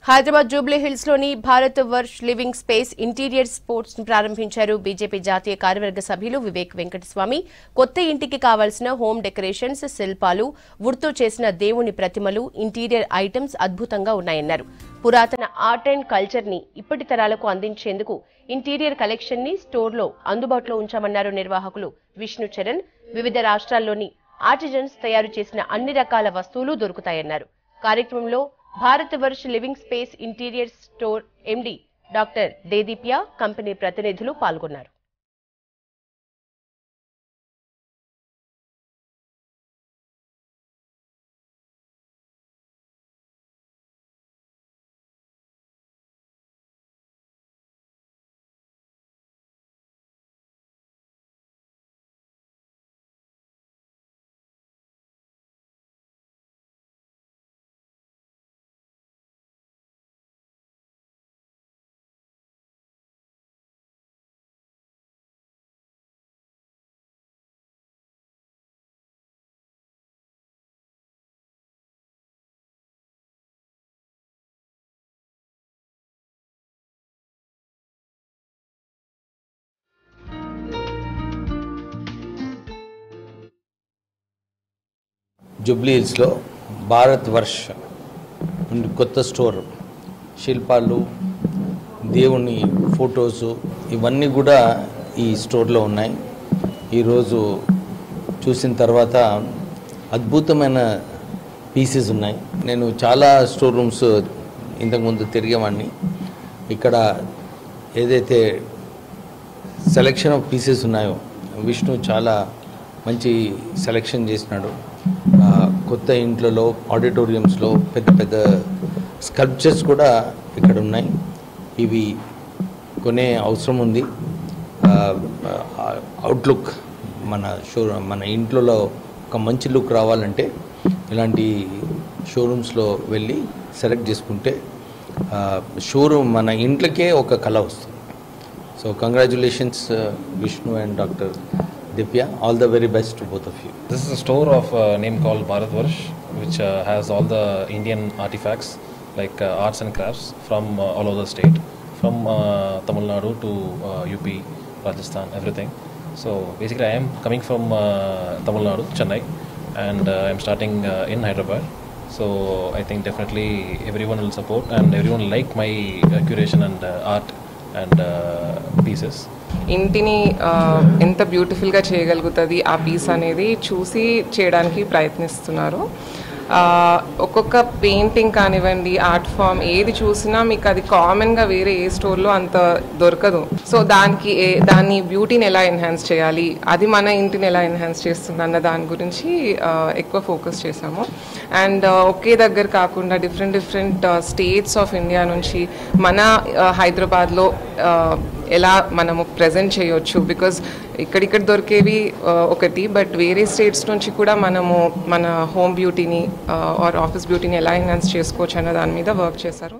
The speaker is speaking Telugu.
హైదరాబాద్ జూబ్లీ హిల్స్ లోని Bharat Varsh living space interior sports ను ప్రారంభించారు బీజేపీ జాతీయ కార్యవర్గ సభ్యులు వివేక్ వెంకటస్వామి కొత్త ఇంటికి కావాల్సిన హోమ్ డెకరేషన్స్ శిల్పాలు వుడ్తో చేసిన దేవుని ప్రతిమలు ఇంటీరియర్ ఐటమ్స్ అద్భుతంగా ఉన్నాయన్నారు పురాతన ఆర్ట్ అండ్ కల్చర్ ని ఇప్పటి తరాలకు అందించేందుకు ఇంటీరియర్ కలెక్షన్ ని స్టోర్ లో అందుబాటులో ఉంచామన్నారు నిర్వాహకులు విష్ణు చరణ్ వివిధ రాష్ట్రాల్లోని ఆర్టిజన్స్ తయారు చేసిన అన్ని రకాల వస్తువులు దొరుకుతాయన్నారు కార్యక్రమంలో Bharat Varsh living space interior store MD doctor Dedeepya company ప్రతినిధులు పాల్గొన్నారు జూబ్లీ హిల్స్లో భారత్ వర్ష్ నుండి కొత్త స్టోర్ శిల్పాలు దేవుని ఫొటోసు ఇవన్నీ కూడా ఈ స్టోర్లో ఉన్నాయి ఈరోజు చూసిన తర్వాత అద్భుతమైన పీసెస్ ఉన్నాయి నేను చాలా స్టోర్ రూమ్స్ ఇంతకుముందు తిరిగేవాడిని ఇక్కడ ఏదైతే సెలెక్షన్ ఆఫ్ పీసెస్ ఉన్నాయో విష్ణు చాలా మంచి సెలెక్షన్ చేసినాడు ఆ, కొత్త ఇంట్లలో ఆడిటోరియంస్లో పెద్ద పెద్ద స్కల్ప్చర్స్ కూడా ఇక్కడ ఉన్నాయి ఇవి కొనే అవసరం ఉంది అవుట్లుక్ మన షో మన ఇంట్లో ఒక మంచి లుక్ రావాలంటే ఇలాంటి షోరూమ్స్లో వెళ్ళి సెలెక్ట్ చేసుకుంటే షోరూమ్ మన ఇంట్లోకే ఒక కళ వస్తుంది so congratulations Vishnu and doctor Divya all the very best to both of you This is a store of a name called Bharatvarsh, which uh, has all the Indian artifacts like uh, arts and crafts from uh, all over the state, from uh, Tamil Nadu to uh, UP, Rajasthan, everything. So basically, I am coming from uh, Tamil Nadu, Chennai, and uh, I'm starting uh, in Hyderabad. So I think definitely everyone will support and everyone like my uh, curation and uh, art and uh, pieces. ఇంటిని ఆ, ఎంత బ్యూటిఫుల్గా చేయగలుగుతుంది ఆ పీస్ అనేది చూసి చేయడానికి ప్రయత్నిస్తున్నారు ఆ, ఒక్కొక్క పెయింటింగ్ కానివ్వండి ఆర్ట్ ఫామ్ ఏది చూసినా మీకు అది కామన్గా వేరే ఏ స్టోర్లో అంత దొరకదు సో దానికి ఏ దాన్ని బ్యూటీని ఎలా ఎన్హాన్స్ చేయాలి అది మన ఇంటిని ఎలా ఎన్హాన్స్ చేస్తుంది అన్న దాని గురించి ఆ, ఎక్కువ ఫోకస్ చేశాము అండ్ ఒకే దగ్గర కాకుండా different different states of India నుంచి మన ఆ, హైదరాబాద్లో ఆ, ఎలా మనము ప్రజెంట్ చేయొచ్చు బికాజ్ ఇక్కడిక్కడ దొరికేవి ఆ, ఒకటి బట్ వేరే స్టేట్స్ నుంచి కూడా మనము మన హోమ్ బ్యూటీని ఆర్ ఆఫీస్ బ్యూటీని ఎలా ఎన్హాన్స్ చేసుకోవచ్చు అన్న దాని మీద వర్క్ చేశారు